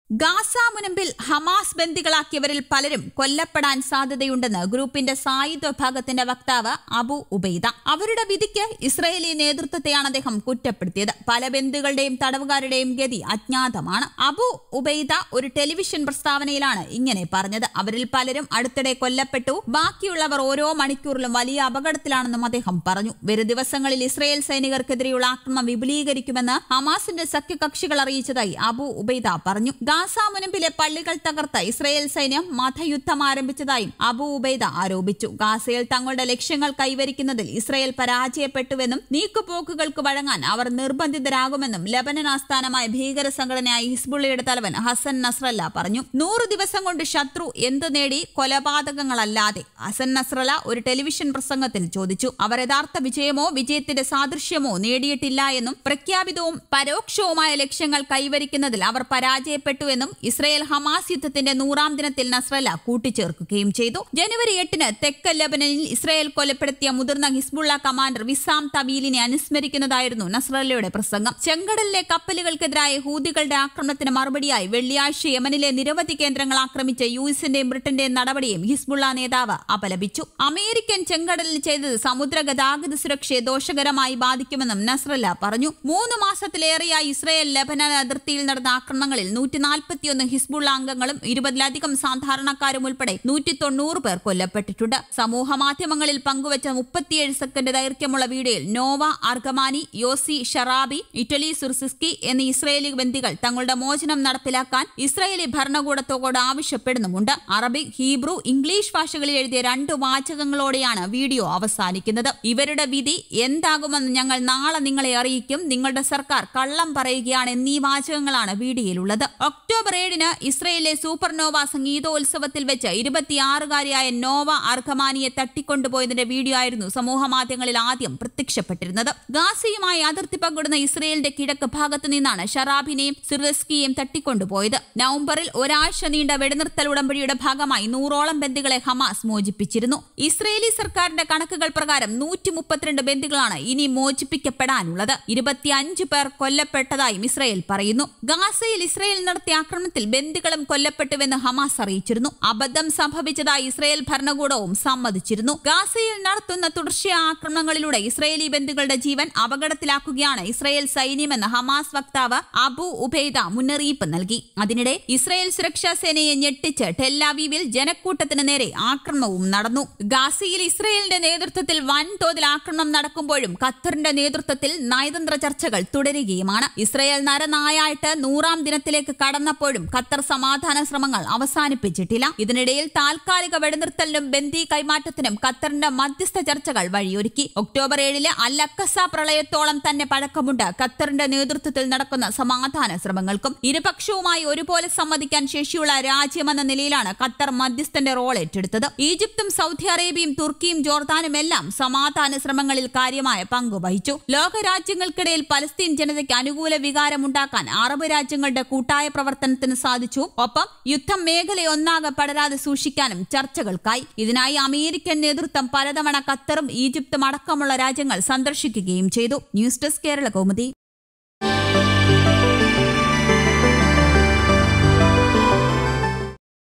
Gaza മുനമ്പിൽ Hamas ബന്ദികളാക്കിയവരിൽ പലരും കൊല്ലപ്പെടാൻ സാധ്യതയുണ്ടെന്ന് ഗ്രൂപ്പിന്റെ സായുധ വിഭാഗത്തിന്റെ വക്താവ് അബു ഉബൈദ അവരുടെ വിധിക്ക് ഇസ്രയേലി നേതൃത്വത്തെയാണ് അദ്ദേഹം കുറ്റപ്പെടുത്തിയത് പല ബന്ദികളുടെയും തടവുകാരുടെയും ഗതി അജ്ഞാതമാണ് അബു ഉബൈദ ഒരു ടെലിവിഷൻ പ്രസ്താവനയിലാണ് ഇങ്ങനെ പറഞ്ഞത് അവരിൽ പലരും അടുത്തിടെ കൊല്ലപ്പെട്ടു ബാക്കിയുള്ളവർ ഓരോ മണിക്കൂറിലും വലിയ അപകടത്തിലാണെന്നും അദ്ദേഹം പറഞ്ഞു വരും ദിവസങ്ങളിൽ ഇസ്രയേൽ സൈനികർക്കെതിരെയുള്ള ആക്രമണം വിപുലീകരിക്കുമെന്ന് ഹമാസിന്റെ സഖ്യകക്ഷികൾ അറിയിച്ചതായി അബു ഉബൈദ പറഞ്ഞു ഗാസ മുനമ്പിലെ പള്ളികൾ തകർത്ത ഇസ്രയേൽ സൈന്യം മതയുദ്ധം ആരംഭിച്ചതായും അബു ഉബൈദ ആരോപിച്ചു ഗാസയിൽ തങ്ങളുടെ ലക്ഷ്യങ്ങൾ കൈവരിക്കുന്നതിൽ ഇസ്രയേൽ പരാജയപ്പെട്ടുവെന്നും നീക്കുപോക്കുകൾക്ക് വഴങ്ങാൻ അവർ നിർബന്ധിതരാകുമെന്നും ലബനൻ ആസ്ഥാനമായ ഭീകര സംഘടനയായ ഹിസ്ബുള്ളയുടെ തലവൻ ഹസൻ നസ്രല്ല പറഞ്ഞു നൂറ് ദിവസം കൊണ്ട് ശത്രു എന്ത് നേടി കൊലപാതകങ്ങളല്ലാതെ ഹസൻ നസ്രല്ല ഒരു ടെലിവിഷൻ പ്രസംഗത്തിൽ ചോദിച്ചു അവർ യഥാർത്ഥ വിജയമോ വിജയത്തിന്റെ സാദൃശ്യമോ നേടിയിട്ടില്ല എന്നും പ്രഖ്യാപിതവും പരോക്ഷവുമായ ലക്ഷ്യങ്ങൾ കൈവരിക്കുന്നതിൽ അവർ പരാജയപ്പെട്ടു എന്നും ഇസ്രയേൽ ഹമാസ് യുദ്ധത്തിന്റെ നൂറാം ദിനത്തിൽ നസ്രല്ല കൂട്ടിച്ചേർക്കുകയും ചെയ്തു ജനുവരി എട്ടിന് തെക്ക് ലബനനിൽ ഇസ്രയേൽ കൊലപ്പെടുത്തിയ മുതിർന്ന ഹിസ്ബുള്ള കമാൻഡർ വിസാം തബീലിനെ അനുസ്മരിക്കുന്നതായിരുന്നു നസ്രല്ലയുടെ പ്രസംഗം ചെങ്കടലിലെ കപ്പലുകൾക്കെതിരായ ഹൂതികളുടെ ആക്രമണത്തിന് മറുപടിയായി വെള്ളിയാഴ്ച യമനിലെ നിരവധി കേന്ദ്രങ്ങൾ ആക്രമിച്ച യു എസിന്റെയും ബ്രിട്ടന്റെയും നടപടിയും ഹിസ്ബുള്ള നേതാവ് അപലപിച്ചു അമേരിക്കൻ ചെങ്കടലിൽ ചെയ്തത് സമുദ്ര ഗതാഗത സുരക്ഷയെ ദോഷകരമായി ബാധിക്കുമെന്നും നസ്രല്ല പറഞ്ഞു മൂന്ന് മാസത്തിലേറെയായി ഇസ്രയേൽ ലബനൻ അതിർത്തിയിൽ നടന്ന ആക്രമണങ്ങളിൽ നൂറ്റി നാൽപ്പത്തിയൊന്ന് ഹിസ്ബുള്ള അംഗങ്ങളും ഇരുപതിലധികം സാധാരണക്കാരും ഉൾപ്പെടെ നൂറ്റി തൊണ്ണൂറ് പേർ കൊല്ലപ്പെട്ടിട്ടുണ്ട് സമൂഹ മാധ്യമങ്ങളിൽ പങ്കുവച്ച മുപ്പത്തിയേഴ് സെക്കൻഡ് ദൈർഘ്യമുള്ള വീഡിയോയിൽ Noa Argamani Yossi Sharabi Itay Svirsky എന്നീ ഇസ്രയേലി ബന്ദികൾ തങ്ങളുടെ മോചനം നടപ്പിലാക്കാൻ ഇസ്രയേലി ഭരണകൂടത്തോട് ആവശ്യപ്പെടുന്നുമുണ്ട് അറബിക് ഹീബ്രു ഇംഗ്ലീഷ് ഭാഷകളിൽ എഴുതിയ രണ്ട് വാചകങ്ങളോടെയാണ് വീഡിയോ അവസാനിക്കുന്നത് ഇവരുടെ വിധി എന്താകുമെന്ന് ഞങ്ങൾ നാളെ നിങ്ങളെ അറിയിക്കും നിങ്ങളുടെ സർക്കാർ കള്ളം പറയുകയാണ് എന്നീ വാചകങ്ങളാണ് വീഡിയോയിലുള്ളത് ഒക്ടോബർ ഏഴിന് ഇസ്രയേലിലെ സൂപ്പർനോവ സംഗീതോത്സവത്തിൽ വെച്ച് ഇരുപത്തിയാറുകാരിയായ നോവ അർഖമാനിയെ തട്ടിക്കൊണ്ടുപോയതിന്റെ വീഡിയോ ആയിരുന്നു സമൂഹ മാധ്യമങ്ങളിൽ ആദ്യം പ്രത്യക്ഷപ്പെട്ടിരുന്നത് ഗാസയുമായി അതിർത്തി പങ്കിടുന്ന ഇസ്രയേലിന്റെ കിഴക്ക് ഭാഗത്ത് നിന്നാണ് ഷറാബിനെയും സിർസ്കിയെയും തട്ടിക്കൊണ്ടുപോയത് നവംബറിൽ ഒരാഴ്ച നീണ്ട വെടിനിർത്തൽ ഉടമ്പടിയുടെ ഭാഗമായി നൂറോളം ബന്ദികളെ ഹമാസ് മോചിപ്പിച്ചിരുന്നു ഇസ്രയേലി സർക്കാരിന്റെ കണക്കുകൾ പ്രകാരം നൂറ്റി മുപ്പത്തിരണ്ട് ബന്ദികളാണ് ഇനി മോചിപ്പിക്കപ്പെടാനുള്ളത് ഇരുപത്തിയഞ്ച് പേർ കൊല്ലപ്പെട്ടതായും ഇസ്രയേൽ പറയുന്നു ഗാസയിൽ ഇസ്രയേൽ നടത്തിയ ആക്രമണത്തിൽ ബന്ദികളും കൊല്ലപ്പെട്ടുവെന്ന് ഹമാസ് അറിയിച്ചിരുന്നു അബദ്ധം സംഭവിച്ചതായി ഇസ്രയേൽ ഭരണകൂടവും സമ്മതിച്ചിരുന്നു ഗാസയിൽ നടത്തുന്ന തുടർച്ചയായ ആക്രമണങ്ങളിലൂടെ ഇസ്രയേലി ബന്ദികളുടെ ജീവൻ അപകടത്തിലാക്കുകയാണ് ഇസ്രയേൽ സൈന്യമെന്ന് ഹമാസ് വക്താവ് അബു ഉബൈദ മുന്നറിയിപ്പ് നൽകി അതിനിടെ ഇസ്രയേൽ സുരക്ഷാ സേനയെ ഞെട്ടിച്ച് ടെല്ലാവീവിൽ ജനക്കൂട്ടത്തിന് നേരെ ആക്രമണവും നടന്നു ഗാസയിൽ ഇസ്രയേലിന്റെ നേതൃത്വത്തിൽ വൻതോതിൽ ആക്രമണം നടക്കുമ്പോഴും ഖത്തറിന്റെ നേതൃത്വത്തിൽ നയതന്ത്ര ചർച്ചകൾ തുടരുകയുമാണ് ഇസ്രയേൽ നരനായായിട്ട് നൂറാം ദിനത്തിലേക്ക് കടന്നപ്പോഴും ഖത്തർ സമാധാന ശ്രമങ്ങൾ അവസാനിപ്പിച്ചിട്ടില്ല ഇതിനിടയിൽ താൽക്കാലിക വെടിനിർത്തലിനും ബന്ദി കൈമാറ്റത്തിനും ഖത്തറിന്റെ മധ്യസ്ഥ ചർച്ചകൾ വഴിയൊരുക്കി ഒക്ടോബർ ഏഴിലെ അല്ലക്കസ പ്രളയത്തോളം തന്നെ പഴക്കമുണ്ട് ഖത്തറിന്റെ നേതൃത്വത്തിൽ നടക്കുന്ന സമാധാന ശ്രമങ്ങൾക്കും ഇരുപക്ഷവുമായി ഒരുപോലെ സമ്മതിക്കാൻ ശേഷിയുള്ള രാജ്യമെന്ന നിലയിലാണ് ഖത്തർ മധ്യസ്ഥന്റെ റോൾ ഏറ്റെടുത്തത് ഈജിപ്തും സൗദി അറേബ്യയും തുർക്കിയും ജോർദാനും എല്ലാം സമാധാന ശ്രമങ്ങളിൽ കാര്യമായ പങ്ക് വഹിച്ചു ലോകരാജ്യങ്ങൾക്കിടയിൽ പലസ്തീൻ ജനതയ്ക്ക് അനുകൂല വികാരമുണ്ടാക്കാൻ അറബ് രാജ്യങ്ങളുടെ കൂട്ടായ പ്രവർത്തനത്തിന് സാധിച്ചു ഒപ്പം യുദ്ധം മേഖലയൊന്നാകെ പടരാതെ സൂക്ഷിക്കാനും ചർച്ചകൾക്കായി ഇതിനായി അമേരിക്കൻ നേതൃത്വം പലതവണ ഖത്തറും ഈജിപ്തും അടക്കമുള്ള രാജ്യങ്ങൾ സന്ദർശിക്കുകയും ചെയ്തു ന്യൂസ് ഡെസ്ക് കേരള കൗമുദി